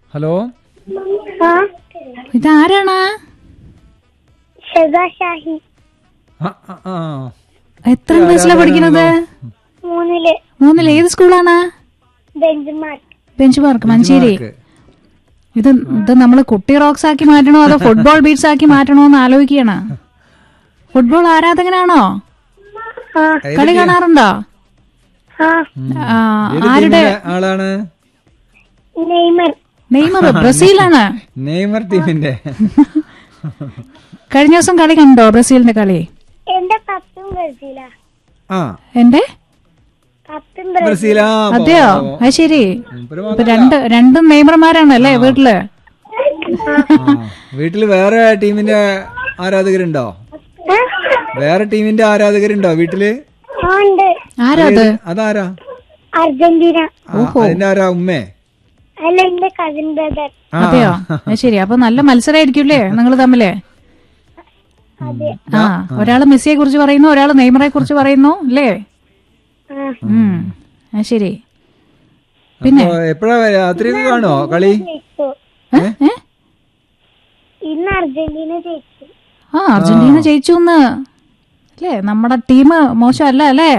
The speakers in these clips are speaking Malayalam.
ഹലോ ആ ഇതാരാണ് ഷെഗ ഷാഹി ആ, ആ, ആ. എത്ര ക്ലാസ്സിലാണ് പഠിക്കുന്നത് മൂന്നില് മൂന്നിൽ ഏത് സ്കൂളാണ് benchmark bench mark Manjeri mark. ഇത് ഇത് നമ്മൾ കുട്ടി റോക്സ് ആക്കി മാറ്റണോ അതോ ഫുട്ബോൾ ബീറ്റ്സ് ആക്കി മാറ്റണോ എന്ന് ആലോചിക്കുകയാണ് ഫുട്ബോൾ ആരാധകനാണോ ആ കളി കാണാറുണ്ടോ ആ ആ, ഏത് ആരുടെ ടീമിലെ ആളാണ് നെയ്മർ നെയ്മർ ബ്രസീലാണ് നെയ്മർ ടീമിന്റെ കഴിഞ്ഞ ദിവസം കളി കണ്ടോ ബ്രസീലിന്റെ കളി എന്റെ പപ്പും ബ്രസീലാ ആ എന്റെ പപ്പും ബ്രസീൽ ബ്രസീലാ അതെയോ അത് ശരി മൂപ്പര് ഇപ്പൊ രണ്ട് രണ്ടും നെയ്മർമാരാണ് അല്ലേ വീട്ടില് ആ. വീട്ടില് വേറെ ടീമിന്റെ ആരാധകരുണ്ടോ ആ? വേറെ ടീമിന്റെ ആരാധകരുണ്ടോ വീട്ടില് ആ ഉണ്ട് ആരാ അത് അതാരാ അർജന്റീന ആ, അതിന്റെ ആരാ ഉമ്മേ അല്ല എന്റെ കസിൻ ബ്രദർ ആ. അതെയോ അത് ശരി അപ്പൊ നല്ല മത്സരമായിരിക്കുമല്ലേ നിങ്ങൾ തമ്മില് അതെ ആ ഒരാള് മെസ്സിയെ കുറിച്ച് പറയുന്നു ഒരാള് നെയ്മറെ കുറിച്ച് പറയുന്നു അല്ലേ ആ ഉം അത് ശരി പിന്നെ അപ്പൊ എപ്പോഴാ രാത്രി കാണോ കളി ജയിച്ചു ഏ? ഏ? ഇന്ന് അർജന്റീന ജയിച്ചു ആ അർജന്റീന ജയിച്ചു എന്ന് അല്ലേ നമ്മുടെ ടീം മോശമല്ല അല്ലേ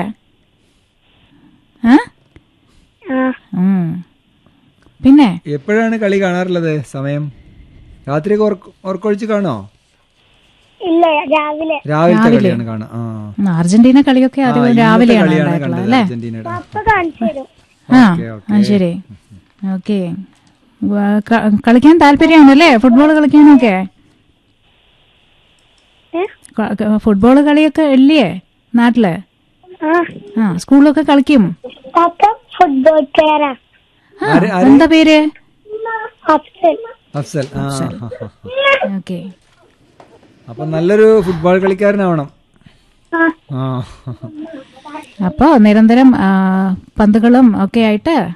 ഏ? ആ ഉം. പിന്നെ എപ്പോഴാണ് കളി കാണാറുള്ളത് സമയം രാത്രി ഓർക്കൊഴിച്ച് കാണോ ഇല്ല രാവിലെ രാവിലത്തെ കളിയാണ് കാണാ ആ ഉം, അർജന്റീന കളിയൊക്കെ ആ, അത് ഇന്നത്തെ രാവിലെയാണ് കളിയാണ് ഉണ്ടായിട്ടുള്ളത് കണ്ടത് അല്ലേ അർജന്റീനയുടെ പപ്പ കാണിച്ചു തരും ആ ഓക്കേ, ഓക്കേ. ആ ശരി ഓക്കെ കളിക്കാൻ താല്പര്യമാണ് അല്ലേ ഫുട്ബോൾ കളിക്കാനൊക്കെ ഏ? ഫുട്ബോൾ കളിയൊക്കെ ഇല്ലേ നാട്ടില് ആ ആ സ്കൂളിലൊക്കെ കളിക്കും പപ്പ ഫുട്ബോൾ പ്ലെയറാ ആ, എന്താ പേര് അഫ്സൽ അഫ്സൽ ആ ആ, ആ. ഓക്കെ അപ്പൊ നല്ലൊരു ഫുട്ബോൾ കളിക്കാരനാവണം ആ ആ അപ്പോ നിരന്തരം ആ, പന്തുകളും ഒക്കെ ആയിട്ട്